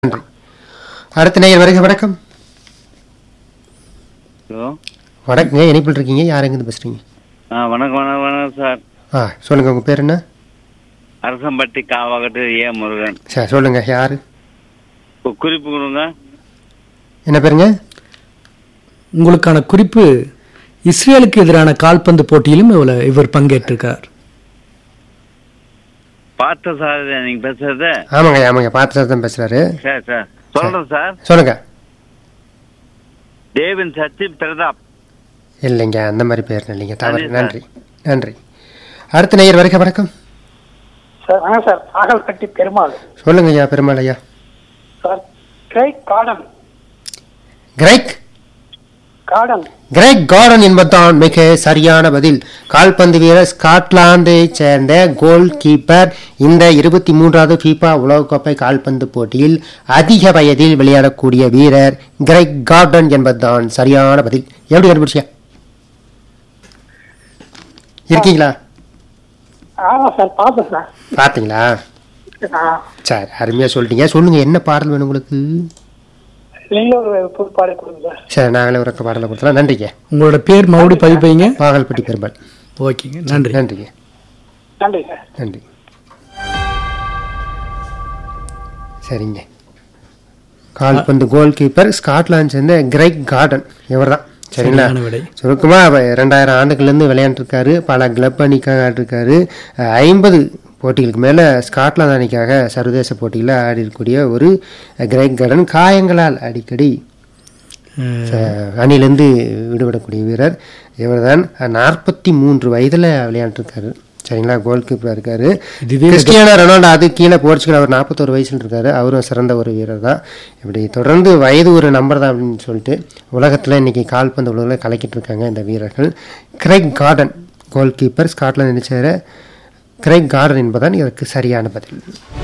நன்றி அடுத்த நேயர் வருக வணக்கம் ஹலோ வணக்கங்க இணைப்பில் இருக்கீங்க யார் எங்கேருந்து பேசுறீங்க ஆ வணக்கம் வணக்கம் வணக்கம் சார் ஆ சொல்லுங்க உங்க பேர் என்ன அரசம்பட்டி காவாக்கட்டு ஏ முருகன் சரி சொல்லுங்க யாரு கு- குறிப்பு கொடுங்க என்ன பேருங்க உங்களுக்கான குறிப்பு இஸ்ரேலுக்கு எதிரான கால்பந்து போட்டியிலும் இவள- இவர் பங்கேற்றிருக்கார் பார்த்த சார் இது நீங்க பேசுறது ஆமாங்க ஆமாங்க பார்த்து தான் பேசுறாரு சார் சார் சொல்றேன் சார் சொல்லுங்க தேவின் சச்சி பிரதாப் இல்லைங்க அந்த மாதிரி பேர் இல்லைங்க தவறு நன்றி, நன்றி நன்றி அடுத்த நேயர் வருக வணக்கம் சார் வணக்கம் சார் நாகல்பட்டி பெருமாள் சொல்லுங்க ஐயா பெருமாள் ஐயா sir Craig Gordon Craig Gordon Craig Gordon என்பதுதான் மிக சரியான பதில் கால்பந்து வீரர் ஸ்காட்லாந்தை சேர்ந்த கோல் கீப்பர் இந்த இருபத்தி மூன்றாவது ஃபீபா உலகக்கோப்பை கால்பந்து போட்டியில் அதிக வயதில் விளையாடக்கூடிய வீரர் கிரேக் கார்டன் என்பதுதான் சரியான பதில் எப்படி கண்டுபிடிச்சியா இருக்கீங்களா ஆமாம் சார் பார்த்தேன் சார் பார்த்தீங்களா ஆ சரி அருமையா சொல்லிட்டீங்க சொல்லுங்க என்ன பாடல் வேணும் உங்களுக்கு நீங்கள் ஒரு புதுப்பாடு கொடுங்க சார் சரி நாங்களே ஒரு பாடலை கொடுத்துலாம் நன்றிங்க உங்களோட பேர் மறுபடியும் பதிவு வைங்க பாகல்பட்டி பெருமாள் ஓகேங்க நன்றி நன்றிங்க நன்றி சார் நன்றி சரிங்க கால்பந்து கோல் கீப்பர் ஸ்காட்லாந்து சேர்ந்த கிரைக் கார்டன் இவர்தான் சரிங்களா சரியான விடை. சுருக்கமா அவர் இரண்டாயிரம் ஆண்டுகள்லேருந்து விளையாண்டுருக்காரு பல கிளப் அணிக்காக ஆடிருக்காரு ஐம்பது போட்டிகளுக்கு மேலே ஸ்காட்லாந்து அணிக்காக சர்வதேச போட்டியில் ஆடி இருக்கக்கூடிய ஒரு கிரைக் கார்டன் காயங்களால் அடிக்கடி அஹ், அணியிலிருந்து விடுபடக்கூடிய வீரர் இவர்தான் நாற்பத்தி மூன்று வயதில் விளையாண்டுருக்காரு சரிங்களா கோல் கீப்பராக இருக்காரு இதுவே கிறிஸ்டியானோ ரொனால்டோ அது கீழே போர்ச்சுகல் அவர் நாற்பத்தோரு வயசுல இருக்காரு அவரும் சிறந்த ஒரு வீரர் தான் இப்படி தொடர்ந்து வயது ஒரு நம்பர் தான் அப்படின்னு சொல்லிட்டு உலகத்தில் இன்னைக்கு கால்பந்து உலகில் கலக்கிட்டு இருக்காங்க இந்த வீரர்கள் Craig Gordon goalkeeper Scotland நினைச்சார கிரைக் கார்டன் என்பதான் இதற்கு சரியான பதில்